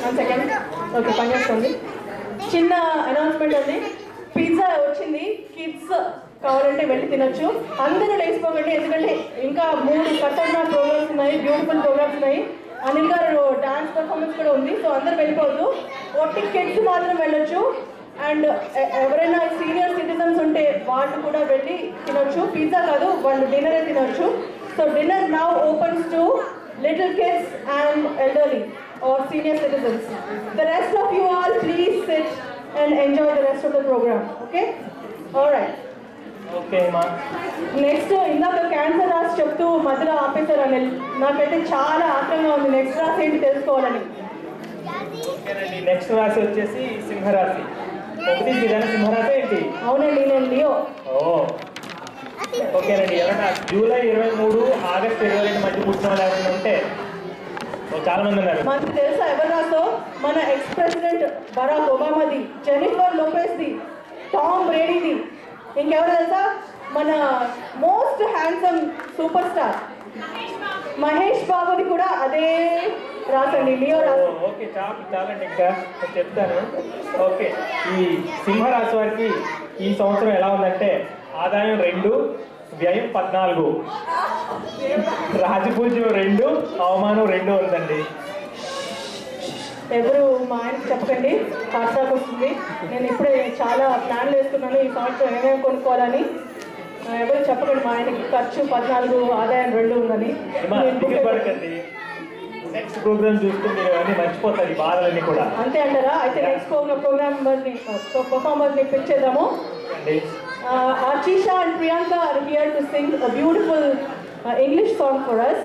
one second okay పని చేస్తుంది చిన్న అనౌన్స్మెంట్ ఉంది పిజ్జా వచ్చింది కిడ్స్ కావాలంటే వెళ్ళి తినొచ్చు అందరూ లేచిపోకండి ఎందుకంటే ఇంకా మూడు ఖతర్నాక్ ప్రోగ్రామ్స్ ఉన్నాయి బ్యూటిఫుల్ ప్రోగ్రామ్స్ ఉన్నాయి అనిల్ గారు డాన్స్ పర్ఫార్మెన్స్ కూడా ఉంది సో అందరూ వెళ్ళిపోవద్దు ఒట్టి కిడ్స్ మాత్రం వెళ్ళొచ్చు అండ్ ఎవరైనా సీనియర్ సిటిజన్స్ ఉంటే వాళ్ళు కూడా వెళ్ళి తినొచ్చు పిజ్జా కాదు వాళ్ళు డిన్నరే తినొచ్చు so dinner now opens to little kids and elderly or senior citizens the rest of you all please sit and enjoy the rest of the programme okay right okay మా నెక్స్ట్ ఇందాక cancer రాసి చెప్తూ మధ్యలో ఆపేశారు అనిల్ నాకైతే చాలా ఆత్రంగా ఉంది నెక్స్ట్ రాసి ఏంటి తెలుసుకోవాలని ఓకేనండి నెక్స్ట్ రాశి వచ్చేసి సింహరాశి ఒకటి ఇదేనా సింహరాశి ఏంటి అవునండి నేను లియో ఓ ఓకేనండి ఎవరైనా జూలై ఇరవై మూడు ఆగస్ట్ ఇరవై రెండు మధ్య పుట్టిన వాళ్ళు ఎవరైనా ఉంటే ఓ, చాలా మంది ఉన్నారు మనకు తెలుసా ఎవరు రాసో మన ఎక్స్ ప్రెసిడెంట్ బరాక్ ఒబామాది జెనిఫర్ లోపెస్ది టామ్ బ్రేడీది ఇంకెవరు తెలుసా మన most handsome super star Mahesh బాబుది కూడా అదే రాసండి లియో ఓ, రాసు ఓకే చాలు చాలండి ఇంకా నేను చెప్తాను ఓకే ఈ సింహరాశి వారికి ఈ సంవత్సరం ఎలా ఉందంటే ఆదాయం రెండు వ్యయం పద్నాలుగు రాజపూజ్యం రెండు అవమానం రెండు ఉందండి ఎవరు మా ఆయనకి చెప్పకండి హార్ట్ వస్తుంది నేను ఇప్పుడే చాలా ప్లాన్లు వేసుకున్నాను ఈ సంవత్సరం ఏమేమి కొనుక్కోవాలని ఆ, ఎవరు చెప్పకండి మా ఆయనకి ఖర్చు పద్నాలుగు ఆదాయం రెండు ఉందని ఏమా, నేను book దిగులు పడకండి నెక్స్ట్ ప్రోగ్రామ్ చూస్తే మీరు అన్ని మర్చిపోతారు ఈ బాధలన్నీ కూడా అంతే అంటారా అయితే నెక్స్ట్ ప్రోగ్రామ్ ప్రోగ్రామర్ని పర్ఫార్మర్ని పిక్ చేద్దాము అండి Archisha and Priyanka are here to sing a beautiful English song for us